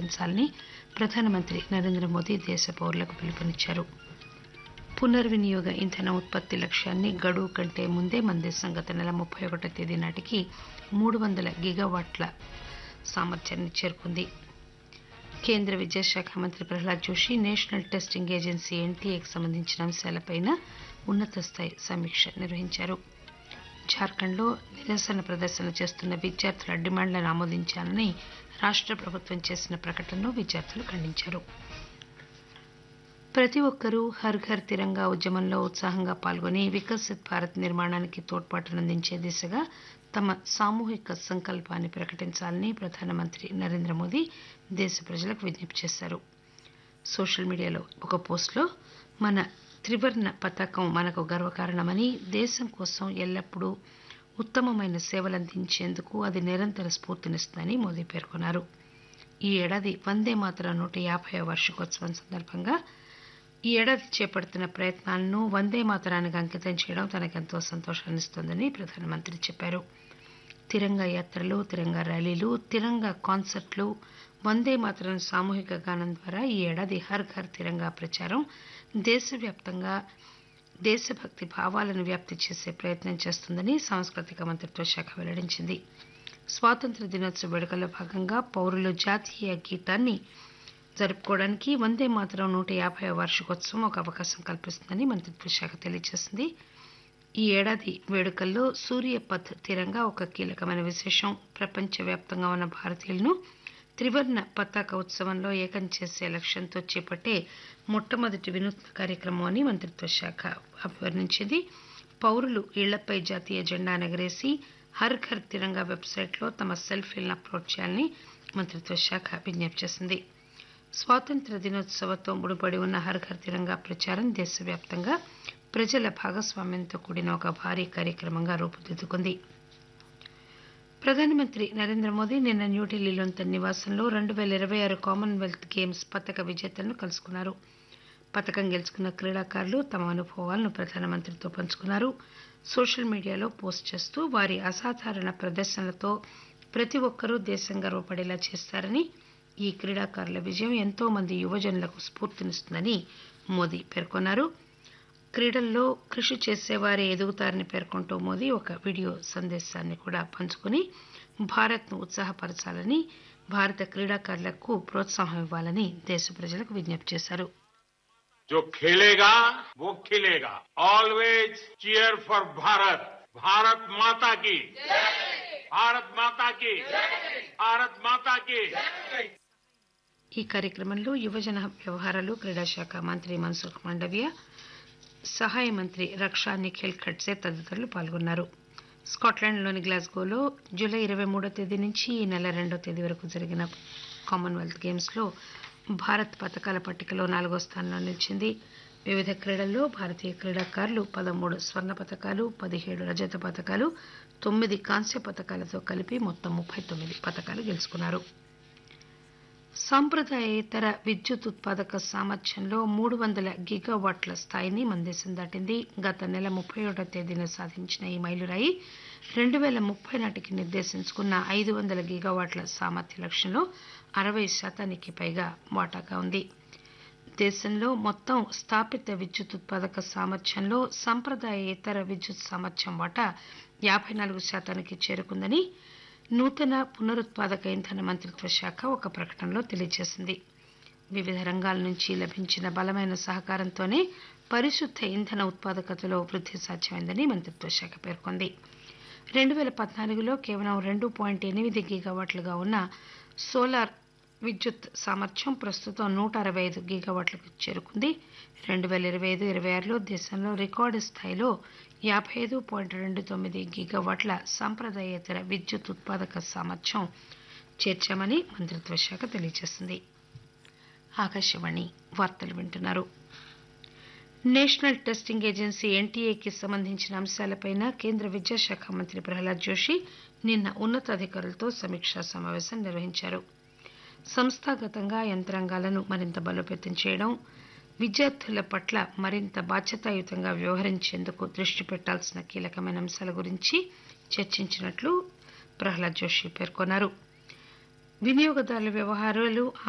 పాటించాలని ప్రధానమంత్రి నరేంద్ర మోదీ దేశ పౌరులకు పిలుపునిచ్చారు పునర్వినియోగ ఇంధన ఉత్పత్తి లక్ష్యాన్ని గడువు కంటే ముందే మన దేశం గత నెల ముప్పై ఒకటో తేదీ నాటికి మూడు వందల గిగావాట్ల సామర్థ్యాన్ని చేరుకుంది కేంద్ర విద్యాశాఖ మంత్రి Prahlad Joshi national testing agency ఎన్టీఏకి సంబంధించిన అంశాలపైన ఉన్నత స్థాయి సమీక్ష నిర్వహించారు జార్ఖండ్లో నిరసన ప్రదర్శన చేస్తున్న విద్యార్థుల డిమాండ్లను ఆమోదించాలని రాష్ట్ర ప్రభుత్వం చేసిన ప్రకటనను విద్యార్థులు ఖండించారు ప్రతి ఒక్కరూ హర్ ఘర్ తిరంగా ఉద్యమంలో ఉత్సాహంగా పాల్గొని వికసిత్ భారత్ నిర్మాణానికి తోడ్పాటునందించే దిశగా తమ సామూహిక సంకల్పాన్ని ప్రకటించాలని ప్రధానమంత్రి నరేంద్ర మోదీ దేశ ప్రజలకు విజ్ఞప్తి చేశారు సోషల్ మీడియాలో ఒక పోస్టులో మన త్రివర్ణ పతాకం మనకు గర్వకారణమని దేశం కోసం ఎల్లప్పుడూ ఉత్తమమైన సేవలందించేందుకు అది నిరంతర స్ఫూర్తినిస్తుందని మోదీ పేర్కొన్నారు ఈ ఏడాది వందే మాతరం నూట యాభై వార్షికోత్సవం సందర్భంగా ఈ ఏడాది చేపడుతున్న ప్రయత్నాలను వందే మాతరానికి అంకితం చేయడం తనకెంతో సంతోషాన్నిస్తోందని ప్రధానమంత్రి చెప్పారు తిరంగా యాత్రలు తిరంగా ర్యాలీలు తిరంగా కాన్సర్ట్లు వందే మాతరం సామూహిక గానం ద్వారా ఈ ఏడాది హర్ ఘర్ తిరంగా ప్రచారం దేశవ్యాప్తంగా దేశభక్తి భావాలను వ్యాప్తి చేసే ప్రయత్నం చేస్తుందని సాంస్కృతిక మంత్రిత్వ శాఖ వెల్లడించింది స్వాతంత్ర దినోత్సవ వేడుకల్లో భాగంగా పౌరులు జాతీయ గీతాన్ని జరుపుకోవడానికి వందే మాతరం నూట యాభై వార్షికోత్సవం ఒక అవకాశం కల్పిస్తుందని మంత్రిత్వ శాఖ తెలియజేసింది ఈ ఏడాది వేడుకల్లో సూర్యపథ్ తీరంగా ఒక కీలకమైన విశేషం ప్రపంచవ్యాప్తంగా ఉన్న భారతీయులను త్రివర్ణ పతాక ఉత్సవంలో ఏకం చేసే లక్ష్యంతో చేపట్టే మొట్టమొదటి వినూత్న కార్యక్రమం అని మంత్రిత్వ శాఖ అభివర్ణించింది పౌరులు ఇళ్లపై జాతీయ జెండా ఎగరేసి హర్ ఘర్ తిరంగా వెబ్సైట్లో తమ సెల్ఫీలను అప్లోడ్ చేయాలని మంత్రిత్వ శాఖ విజ్ఞప్తి చేసింది స్వాతంత్ర దినోత్సవంతో ముడిపడి ఉన్న హర్ ఘర్ తిరంగా ప్రచారం దేశవ్యాప్తంగా ప్రజల భాగస్వామ్యంతో కూడిన ఒక భారీ కార్యక్రమంగా రూపుదిద్దుకుంది ప్రధానమంత్రి నరేంద్ర మోదీ నిన్న న్యూఢిల్లీలోని తన నివాసంలో రెండు పేల ఇరవై ఆరు కామన్వెల్త్ గేమ్స్ పతక విజేతలను కలుసుకున్నారు పతకం గెలుచుకున్న క్రీడాకారులు తమ అనుభవాలను ప్రధానమంత్రితో పంచుకున్నారు సోషల్ మీడియాలో పోస్ట్ చేస్తూ వారి అసాధారణ ప్రదర్శనలతో ప్రతి ఒక్కరూ దేశం గర్వపడేలా చేస్తారని ఈ క్రీడాకారుల విజయం ఎంతో మంది యువజనులకు స్ఫూర్తినిస్తుందని మోదీ పేర్కొన్నారు క్రీడల్లో కృషి చేసేవారే ఎదుగుతారని పేర్కొంటూ మోదీ ఒక వీడియో సందేశాన్ని కూడా పంచుకుని భారత్ను ఉత్సాహపరచాలని భారత క్రీడాకారులకు ప్రోత్సాహం ఇవ్వాలని దేశ ప్రజలకు విజ్ఞప్తి చేశారు जो खेलेगा वो खिलेगा always cheer for Bharat Bharat Mata की भारत माता की भारत माता की ఈ కార్యక్రమంలో యువజన వ్యవహారాలు క్రీడాశాఖ మంత్రి మన్సుఖ్ మండవియా సహాయ మంత్రి రక్షా నిఖిల్ ఖడ్సే తదితరులు పాల్గొన్నారు స్కాట్లాండ్లోని గ్లాస్గోలో జూలై ఇరవై మూడో తేదీ నుంచి ఈ నెల రెండో తేదీ వరకు జరిగిన కామన్వెల్త్ గేమ్స్లో భారత్ పథకాల పట్టికలో నాలుగో స్థానంలో నిలిచింది వివిధ క్రీడల్లో భారతీయ క్రీడాకారులు పదమూడు స్వర్ణ పథకాలు పదిహేడు రజత పథకాలు తొమ్మిది కాంస్య పథకాలతో కలిపి మొత్తం ముప్పై తొమ్మిది పథకాలు గెలుచుకున్నారు సాంప్రదాయేతర విద్యుత్ ఉత్పాదక సామర్థ్యంలో మూడు వందల గిగావాట్ల స్థాయిని మన దేశం దాటింది గత నెల ముప్పై ఒకటో తేదీన సాధించిన ఈ మైలురాయి రెండు వేల ముప్పై నాటికి నిర్దేశించుకున్న ఐదు వందల గిగావాట్ల సామర్థ్య లక్ష్యంలో అరవై శాతానికి పైగా వాటాగా ఉంది దేశంలో మొత్తం స్థాపిత విద్యుత్ ఉత్పాదక సామర్థ్యంలో సంప్రదాయేతర విద్యుత్ సామర్థ్యం వాటా యాభై నాలుగు శాతానికి చేరుకుందని నూతన పునరుత్పాదక ఇంధన మంత్రిత్వ శాఖ ఒక ప్రకటనలో తెలియజేసింది వివిధ రంగాల నుంచి లభించిన బలమైన సహకారంతోనే పరిశుద్ధ ఇంధన ఉత్పాదకతలో వృద్ధి సాధ్యమైందని మంత్రిత్వ శాఖ పేర్కొంది రెండు వేల పద్నాలుగులో కేవలం రెండు పాయింట్ ఎనిమిది గిగావాట్లుగా ఉన్న సోలార్ విద్యుత్ సామర్థ్యం ప్రస్తుతం నూట అరవై ఐదు గిగావాట్లకు చేరుకుంది రెండు వేల ఇరవై ఐదు ఇరవై ఆరులో దేశంలో రికార్డు స్థాయిలో యాభై ఐదు పాయింట్ రెండు తొమ్మిది గిగావాట్ల సాంప్రదాయేతర విద్యుత్ ఉత్పాదక సామర్థ్యం చేర్చామని మంత్రిత్వ శాఖ తెలియజేసింది ఆకాశవాణి వార్తలు వింటున్నారు నేషనల్ టెస్టింగ్ ఏజెన్సీ ఎన్టీఏకి సంబంధించిన అంశాలపైన కేంద్ర విద్యాశాఖ మంత్రి ప్రహ్లాద్ జోషి నిన్న ఉన్నతాధికారులతో సమీక్షా సమావేశం నిర్వహించారు సంస్థాగతంగా యంత్రాంగాలను మరింత బలోపేతం చేయడం విద్యార్థుల పట్ల మరింత బాధ్యతాయుతంగా వ్యవహరించేందుకు దృష్టి పెట్టాల్సిన కీలకమైన అంశాల గురించి చర్చించినట్లు ప్రహ్లాద్ జోషి పేర్కొన్నారు వినియోగదారుల వ్యవహారాలు